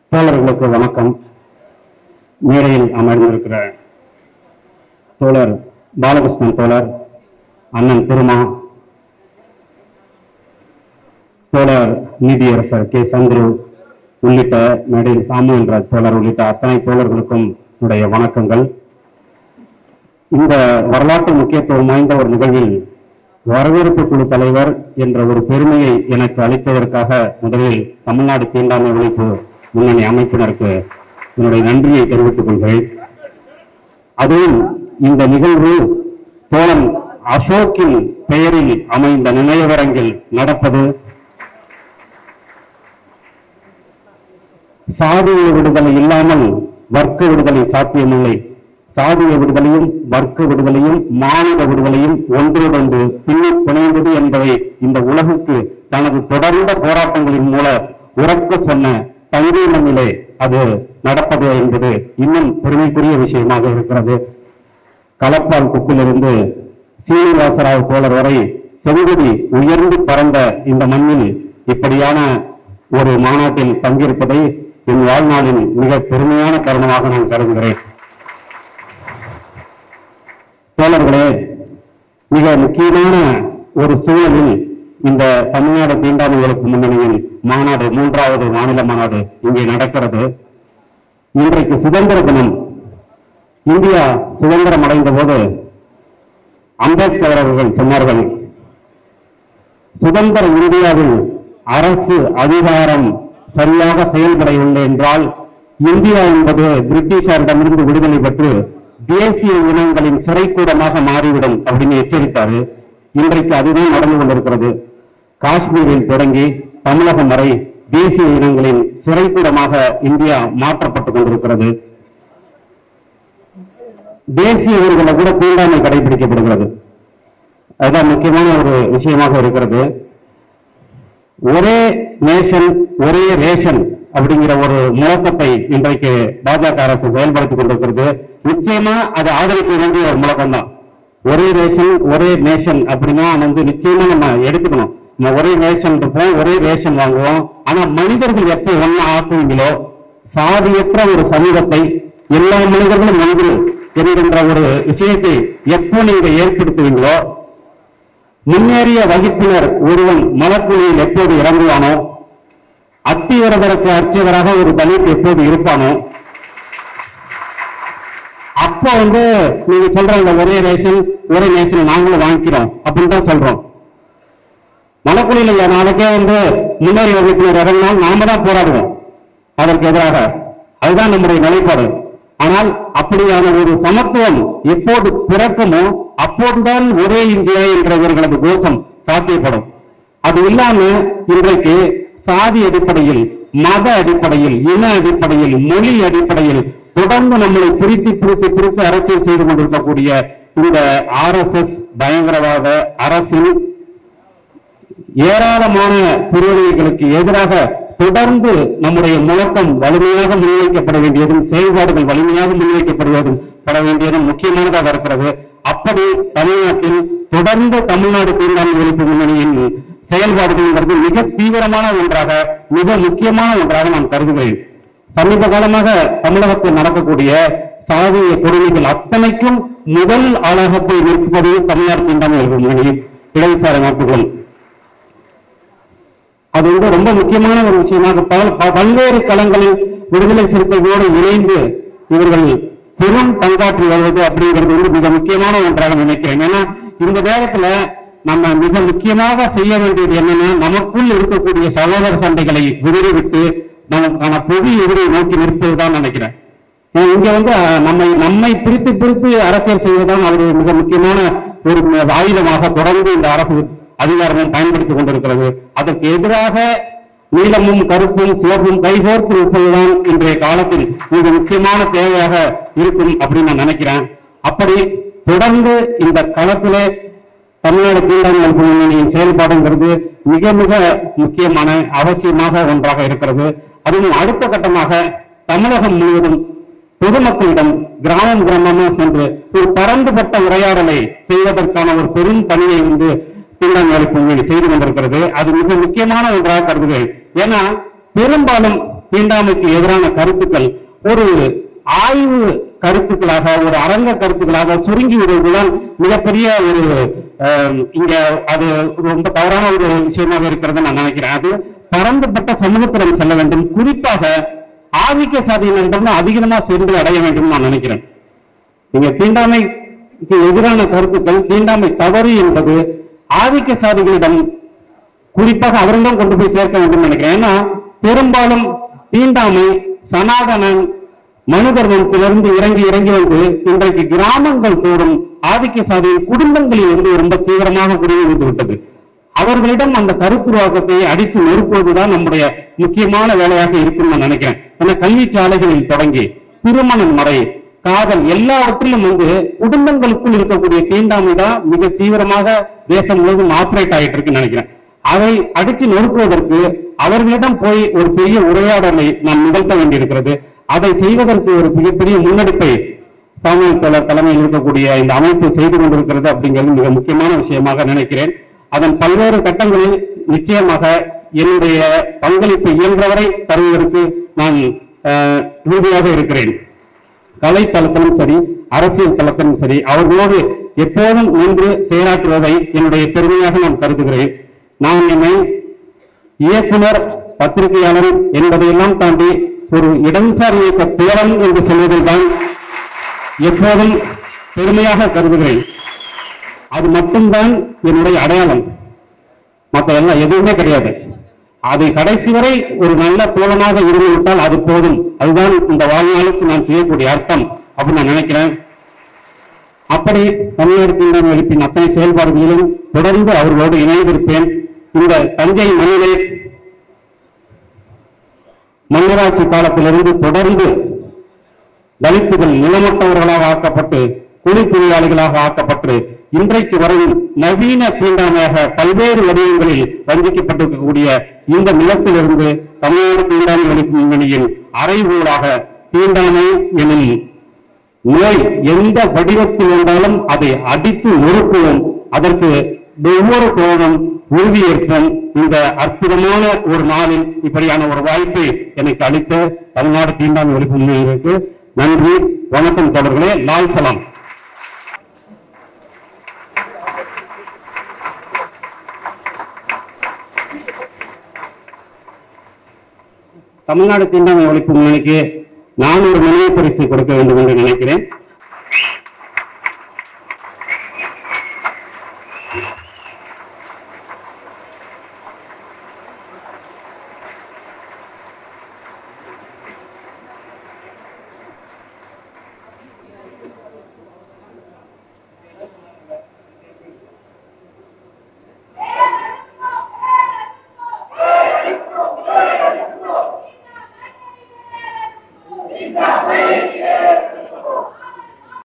தோழர்களுக்கு வணக்கம் மேடையில் அமர்ந்திருக்கிற தோழர் பாலகிருஷ்ணன் தோழர் அண்ணன் திருமா தோழர் நீதியரசர் கே சந்துரு உள்ளிட்ட மேடையில் சாமுவேல் ராஜ் தோழர் உள்ளிட்ட அத்தனை தோழர்களுக்கும் என்னுடைய வணக்கங்கள் இந்த வரலாற்று முக்கியத்துவம் வாய்ந்த ஒரு நிகழ்வில் வரவேற்பு குழு தலைவர் என்ற ஒரு பெருமையை எனக்கு அளித்ததற்காக முதலில் தமிழ்நாடு தீண்டாமை ஒழிப்பு முன்னணி அமைப்பினருக்கு என்னுடைய நன்றியை தெரிவித்துக் கொள்கிறேன் அதுவும் இந்த நிகழ்வு தோழன் அசோக்கின் பெயரில் அமைந்த நினைவரங்கில் நடப்பது சாதிய விடுதலை இல்லாமல் வர்க்க விடுதலை சாத்தியமில்லை சாதிய விடுதலையும் வர்க்க விடுதலையும் மாநில விடுதலையும் ஒன்றோடொன்று பின்னி பிணைந்தது என்பதை இந்த உலகுக்கு தனது தொடர்ந்த போராட்டங்களின் மூலம் உறக்க சொன்ன தங்கை மண்ணிலே அது நடப்பது என்பது இன்னும் பெருமைக்குரிய விஷயமாக இருக்கிறது களப்பால் குப்பிலிருந்து சீனிவாசராவ் தோழர் வரை செங்கொடி உயர்ந்து பறந்த இந்த மண்ணில் இப்படியான ஒரு மாநாட்டில் பங்கேற்பதை என் வாழ்நாளின் மிக பெருமையான தருணமாக நான் கருதுகிறேன் தோழர்களே மிக முக்கியமான ஒரு சூழலில் இந்த தமிழ்நாடு தீண்டாமை ஒழிப்பு முன்னணியின் மாநாடு மூன்றாவது மாநில மாநாடு இங்கே நடக்கிறது இன்றைக்கு சுதந்திர தினம் இந்தியா சுதந்திரம் அடைந்த போது அம்பேத்கர் அவர்கள் சொன்னார்கள் சுதந்திர இந்தியாவில் அரசு அதிகாரம் சரியாக செயல்படவில்லை என்றால் இந்தியா என்பது பிரிட்டிஷாரிடமிருந்து விடுதலை பெற்று தேசிய இனங்களின் சிறைக்கூடமாக மாறிவிடும் அப்படின்னு எச்சரித்தாரு இன்றைக்கு அதுதான் நடந்து கொண்டிருக்கிறது காஷ்மீரில் தொடங்கி தமிழகம் வரை தேசிய இனங்களின் சிறைக்கூடமாக இந்தியா மாற்றப்பட்டுக் கொண்டிருக்கிறது தேசிய ஊர்களை கூட தீண்டாமை கடைபிடிக்கப்படுகிறது அதுதான் முக்கியமான ஒரு விஷயமாக இருக்கிறது ஒரே நேஷன் ஒரே ரேஷன் அப்படிங்கிற ஒரு முழக்கத்தை இன்றைக்கு பாஜக அரசு செயல்படுத்திக் கொண்டிருக்கிறது நிச்சயமா அது ஆதரிக்க வேண்டிய ஒரு முழக்கம் தான் ஒரே ரேஷன் ஒரே நேஷன் அப்படின்னா வந்து நிச்சயமா நம்ம எடுத்துக்கணும் நம்ம ஒரே ரேஷன் இருப்போம் ஒரே ரேஷன் வாங்குவோம் ஆனா மனிதர்கள் எப்போ ஒண்ணா ஆக்குவீங்களோ சாதியற்ற ஒரு சமூகத்தை எல்லா மனிதர்களும் ஒன்று என்கின்ற ஒரு விஷயத்தை எப்போ நீங்க ஏற்படுத்துவீங்களோ முன்னேறிய வகுப்பினர் ஒருவன் மலக்குழியில் எப்போது இறங்குவானோ அத்திவரதற்கு அர்ச்சகராக ஒரு தலித் எப்போது இருப்பானோ அப்போ வந்து நீங்க சொல்ற இந்த ஒரே ரேஷன் ஒரே நேஷன் நாங்களும் வாங்கிக்கிறோம் அப்படின்னு தான் சொல்றோம் மலக்குழியில நாளைக்கே வந்து முன்னேறிய வகுப்பினர் இறங்கினால் நாம தான் போராடுவோம் அதற்கு எதிராக அதுதான் நம்முடைய நிலைப்பாடு ஆனால் அப்படியான ஒரு சமத்துவம் எப்போது பிறக்குமோ அப்போதுதான் ஒரே இந்தியா என்ற இவர்களது கோஷம் சாத்தியப்படும் அது இல்லாம இன்றைக்கு சாதி அடிப்படையில் மத அடிப்படையில் இன அடிப்படையில் மொழி அடிப்படையில் தொடர்ந்து நம்மளை பிரித்து பிரித்து பிரித்து அரசியல் செய்து கொண்டிருக்கக்கூடிய இந்த ஆர் எஸ் எஸ் பயங்கரவாத அரசின் ஏராளமான பிரிவினைகளுக்கு எதிராக தொடர்ந்து நம்முடைய முழக்கம் வலிமையாக முன்வைக்கப்பட வேண்டியதும் செயல்பாடுகள் வலிமையாக முன்வைக்கப்படுவதும் பட வேண்டியதும் முக்கியமானதாக இருக்கிறது அப்படி தமிழ்நாட்டில் தொடர்ந்து தமிழ்நாடு தீண்டாமை ஒழிப்பு முன்னணியின் செயல்பாடுகள்ங்கிறது மிக தீவிரமான ஒன்றாக மிக முக்கியமான ஒன்றாக நான் கருதுகிறேன் சமீப காலமாக தமிழகத்தில் நடக்கக்கூடிய சாதிய கொடுமைகள் அத்தனைக்கும் முதல் ஆளாக போய் நிற்பது தமிழ்நாடு தீண்டாமை ஒழிப்பு முன்னணியின் இடதுசாரி அமைப்புகளும் அது வந்து ரொம்ப முக்கியமான ஒரு விஷயமாக பல- ப- பல்வேறு களங்களில் விடுதலை சிறுத்தைகளோடு இணைந்து இவர்கள் பெரும் பங்காற்றி வருவது அப்படிங்கிறது வந்து மிக முக்கியமான ஒன்றாக நினைக்கிறேன் ஏன்னா இந்த நேரத்துல நம்ம மிக முக்கியமாக செய்ய வேண்டியது என்னன்னா நமக்குள் இருக்கக்கூடிய சகோதர சண்டைகளை விட்டு நமக்கான பொது எதிரை நோக்கி நிற்பதுதான் நினைக்கிறேன் ஏன்னா இங்க வந்து அஹ், நம்மை நம்மை பிரித்து பிரித்து அரசியல் செய்வதுதான் அவர் மிக முக்கியமான ஒரு ஆயுதமாக தொடர்ந்து இந்த அரசு அதிகாரமும் பயன்படுத்திக் கொண்டிருக்கிறது அதற்கு எதிராக நீலமும் கருப்பும் சிவப்பும் கைகோர்த்து இருப்பதுதான் இன்றைய காலத்தில் மிக முக்கியமான தேவையாக இருக்கும் அப்படின்னு நான் நினைக்கிறேன் அப்படி தொடர்ந்து இந்த களத்திலே தமிழ்நாடு தீண்டாமை ஒழிப்பு முன்னணியின் செயல்பாடுங்கிறது மிக மிக முக்கியமான அவசியமாக ஒன்றாக இருக்கிறது அதுவும் அடுத்த கட்டமாக தமிழகம் முழுவதும் பொதுமக்களிடம் கிராமம் கிராமமாக சென்று ஒரு பரந்துபட்ட உரையாடலை செய்வதற்கான ஒரு பெரும் பணியை வந்து தீண்டாமை ஒழிப்பு முன்னணி செய்து கொண்டிருக்கிறது அது மிக முக்கியமான ஒன்றாக கருதுகிறேன் ஏன்னா பெரும்பாலும் தீண்டாமைக்கு எதிரான கருத்துக்கள் ஒரு ஆய்வு கருத்துக்களாக ஒரு அரங்க கருத்துக்களாக சுருங்கி விடுவதுதான் மிகப்பெரிய ஒரு அஹ், இங்க அது ரொம்ப தவறான ஒரு விஷயமாக இருக்கிறது நான் நினைக்கிறேன் அது பரந்துபட்ட சமூகத்திடம் செல்ல வேண்டும் குறிப்பாக ஆதிக்க சாதியினரிடம் அதிகமா சென்று அடைய வேண்டும் நான் நினைக்கிறேன் நீங்க தீண்டாமைக்கு எதிரான கருத்துக்கள் தீண்டாமை தவறு என்பது ஆதிக்க சாதிகளிடம் குறிப்பாக அவர்களிடம் கொண்டு போய் சேர்க்க வேண்டும் நினைக்கிறேன் ஏன்னா பெரும்பாலும் தீண்டாமை சனாதனன் மனு தர்மத்திலிருந்து இறங்கி இறங்கி வந்து இன்றைக்கு கிராமங்கள் தோறும் ஆதிக்க சாதியின் குடும்பங்களில் வந்து ரொம்ப தீவிரமாக குடியிருந்து விட்டது அவர்களிடம் அந்த கருத்துருவாக்கத்தை அடித்து நொறுக்குவதுதான் நம்முடைய முக்கியமான வேலையாக இருக்கும் நான் நினைக்கிறேன் ஏன்னா கல்வி சாலைகளில் தொடங்கி திருமணம் வரை காதல் எல்லாவற்றிலும் வந்து குடும்பங்களுக்குள் இருக்கக்கூடிய தீண்டாமை தான் மிக தீவிரமாக தேசம் முழுவதும் ஆப்ரேட் ஆகிட்டு இருக்குன்னு நினைக்கிறேன் அதை அடிச்சு நொறுக்குவதற்கு அவர்களிடம் போய் ஒரு பெரிய உரையாடலை நாம் நிகழ்த்த வேண்டியிருக்கிறது அதை செய்வதற்கு ஒரு மிகப்பெரிய முன்னெடுப்பை சாமுவேல் தோழர் தலைமையில் இருக்கக்கூடிய இந்த அமைப்பு செய்து கொண்டிருக்கிறது அப்படிங்கிறது மிக முக்கியமான விஷயமாக நினைக்கிறேன் அதன் பல்வேறு கட்டங்களில் நிச்சயமாக என்னுடைய பங்களிப்பு இயன்றவரை தருவதற்கு நான் அஹ், உறுதியாக இருக்கிறேன் கலை தளத்திலும் சரி அரசியல் தளத்திலும் சரி அவர்களோடு எப்போதும் நின்று செயலாற்றுவதை என்னுடைய பெருமையாக நான் கருதுகிறேன் நான் என்னை இயக்குனர் பத்திரிகையாளர் என்பதையெல்லாம் தாண்டி ஒரு இடதுசாரி இயக்க தோழன் என்று சொல்வதில் தான் எப்போதும் பெருமையாக கருதுகிறேன் அது மட்டும்தான் என்னுடைய அடையாளம் மற்ற எல்லாம் எதுவுமே கிடையாது அது கடைசி வரை ஒரு நல்ல தோழனாக இருந்து விட்டால் அது போதும் அதுதான் இந்த வாழ்நாளுக்கு நான் செய்யக்கூடிய அர்த்தம் அப்படின்னு நான் நினைக்கிறேன் அப்படி தமிழ்நாடு தீண்டாமை எழுப்பின் அத்தனை செயல்பாடுகளிலும் தொடர்ந்து அவர்களோடு இணைந்திருப்பேன் இந்த தஞ்சை மண்ணிலே மன்னராட்சி காலத்திலிருந்து தொடர்ந்து தலித்துகள் நிலமற்றவர்களாக ஆக்கப்பட்டு கூலி தொழிலாளிகளாக ஆக்கப்பட்டு இன்றைக்கு வரையும் நவீன தீண்டாமையாக பல்வேறு வடிவங்களில் வஞ்சிக்கப்பட்டிருக்கக்கூடிய இந்த நிலத்திலிருந்து தமிழ்நாடு தீண்டாமை ஒழிப்பு முன்னணியின் அறைகூடாக தீண்டாமை எனும் நோய் எந்த வடிவத்தில் வந்தாலும் அதை அடித்து நொறுக்குவோம் அதற்கு ஒவ்வொரு தோழனும் உறுதியேற்போம் இந்த அற்புதமான ஒரு நாளில் இப்படியான ஒரு வாய்ப்பை எனக்கு அளித்த தமிழ்நாடு தீண்டாமை ஒழிப்பு முன்னணிக்கு நன்றி வணக்கம் தொடர்களே லால் சலாம் தமிழ்நாடு தீண்டாமை ஒழிப்பு முன்னணிக்கு நான் ஒரு நினைவு பரிசு கொடுக்க வேண்டும் என்று நினைக்கிறேன் Tindamay